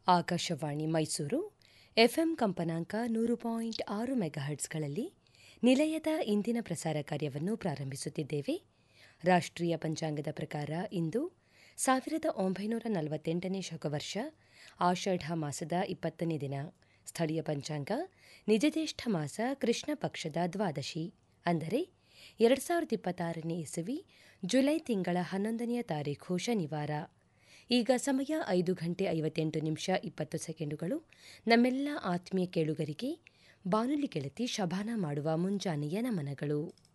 Akashvani Mysuru FM ಕಂಪನಾಂಕ ನೂರು point ಆರು ಮೆಗಾಹರ್ಟ್ಸ್ಗಳಲ್ಲಿ ನಿಲಯದ ಇಂದಿನ ಪ್ರಸಾರ ಕಾರ್ಯವನ್ನು ಪ್ರಾರಂಭಿಸುತ್ತಿದ್ದೇವೆ ರಾಷ್ಟ್ರೀಯ ಪಂಚಾಂಗದ ಪ್ರಕಾರ ಇಂದು ಸಾವಿರದ ಒಂಬೈನೂರ ನಲವತ್ತೆಂಟನೇ ಶಕವರ್ಷ ಆಷಾಢ ಮಾಸದ ಇಪ್ಪತ್ತನೇ ದಿನ ಸ್ಥಳೀಯ ಪಂಚಾಂಗ ನಿಜಜ್ಯೇಷ್ಠ ಮಾಸ ಕೃಷ್ಣ ಪಕ್ಷದ ದ್ವಾದಶಿ ಅಂದರೆ ಎರಡು ಸಾವಿರದ ಇಪ್ಪತ್ತಾರನೇ ಇಸವಿ ಜುಲೈ ತಿಂಗಳ ಹನ್ನೊಂದನೆಯ ತಾರೀಖು ಶನಿವಾರ ಈಗ ಸಮಯ ಐದು ಗಂಟೆ ಐವತ್ತೆಂಟು ನಿಮಿಷ ಇಪ್ಪತ್ತು ಸೆಕೆಂಡುಗಳು ನಮ್ಮೆಲ್ಲ ಆತ್ಮೀಯ ಕೇಳುಗರಿಗೆ ಬಾನುಲಿ ಗೆಳತಿ ಶಭಾನ ಮಾಡುವ ಮುಂಜಾನೆಯ ನಮನಗಳು